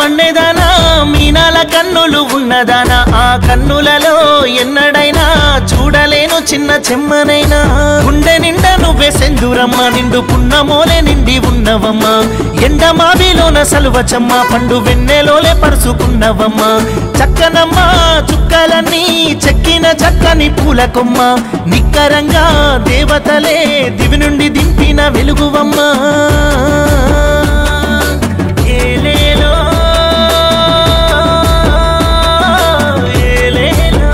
మన్నెదానా మీనాల కన్నులు ఉన్నదానా ఆ కన్నులలో ఎన్నడైనా చూడలేను చిన్న చెమ్మనైనా గుండె నిండా నువ్వే సెందురమ్మ నిండు పున్నమోలే నిండి ఉన్నవమ్మ ఎండ మావిలోన సలువచమ్మ పండు వెన్నెలోలే పరుచుకున్నవమ్మ చక్కనమ్మ చుక్కలన్నీ చెక్కిన చక్కని పూల కొమ్మ నిక్కరంగా దేవతలే దివి నుండి దింపిన వెలుగువమ్మ ఏలేలో ఏలేలో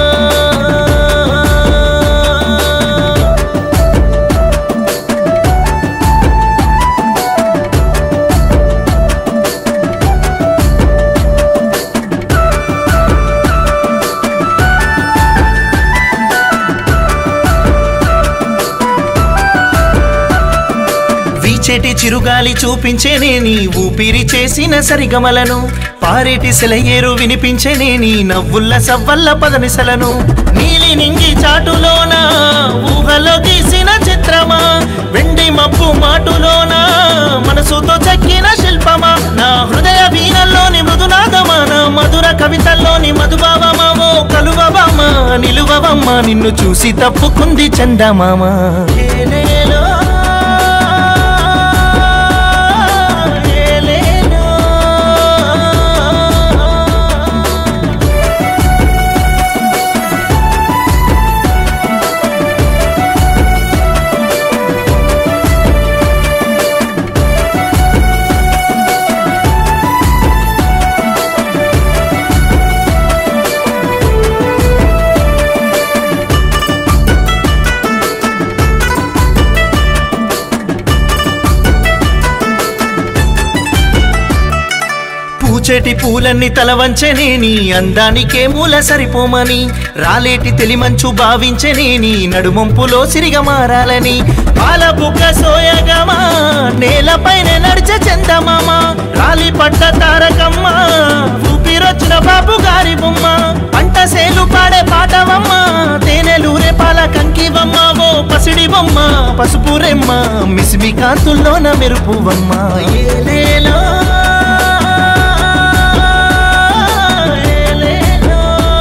వీచేటి చిరుగాలి చూపించేనే నీ ఊపిరి చేసిన సరిగమలను పారేటి సెలయేరు వినిపించేనే నీ నవ్వుల్ల సవ్వల్ల పదనిసలను నీలి నింగి చాటులోన ఊహలో గీసిన చిత్రమా వెండి మబ్బు మాటులోన మనసుతో చెక్కిన శిల్పమా నా హృదయ వీణల్లోని మృదునాదమా నా మధుర కవితల్లోని మధుభావమా ఓ కలువవమ్మా నిలువవమ్మా నిన్ను చూసి తప్పుకుంది చందమామా ఏలేలో ఏలేలో పూచేటి పూలన్నీ తలవంచనే నీ అందానికే మూల సరిపోమని రాలేటి తెలిమంచు భావించనే నీ నడుమొంపులో సిరిగా మారాలని పాల బుక్క సోయగమా నేలపైన నడిచే చందమామ రాలి పట్ట తారకమ్మ ఊపిరొచ్చిన బాబు గారి బొమ్మ పంట సేలు పాడే పాటవమ్మ తేనెలూరే పాల కంకివమ్మ ఓ పసిడి బొమ్మ పసుపు రెమ్మ మిసిమి కాంతుల్లోన మెరుపువమ్మ ఏలేలో ఏలేలో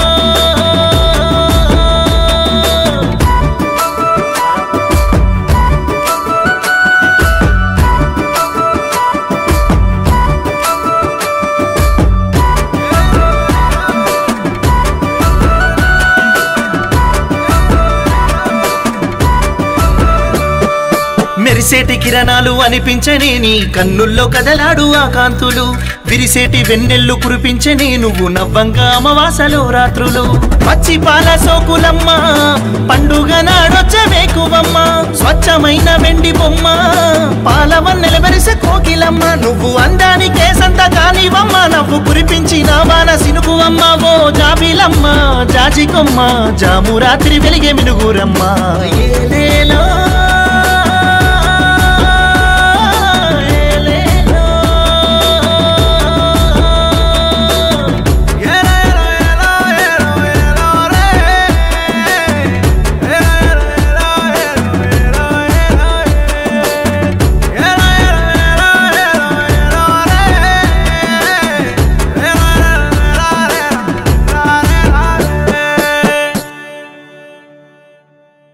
మెరిసేటి కిరణాలు అనిపించనే నీ కన్నుల్లో కదలాడు ఆ కాంతులు విరిసేటి వెన్నెల్లు కురిపించనే నువ్వు నవ్వంగా అమవాసలో రాత్రులు పచ్చి పాల సోకులమ్మ పండుగ నాడొచ్చే వేకువమ్మ స్వచ్ఛమైన వెండి బొమ్మ పాలవన్నెల మెరిసే కోకిలమ్మ నువ్వు అందానికే సంత కానివమ్మ నవ్వు కురిపించిన వాన సినుకువమ్మ ఓ జాబిలమ్మ జాజికొమ్మ జాము రాత్రి వెలిగే మినుగురమ్మ ఏలేలో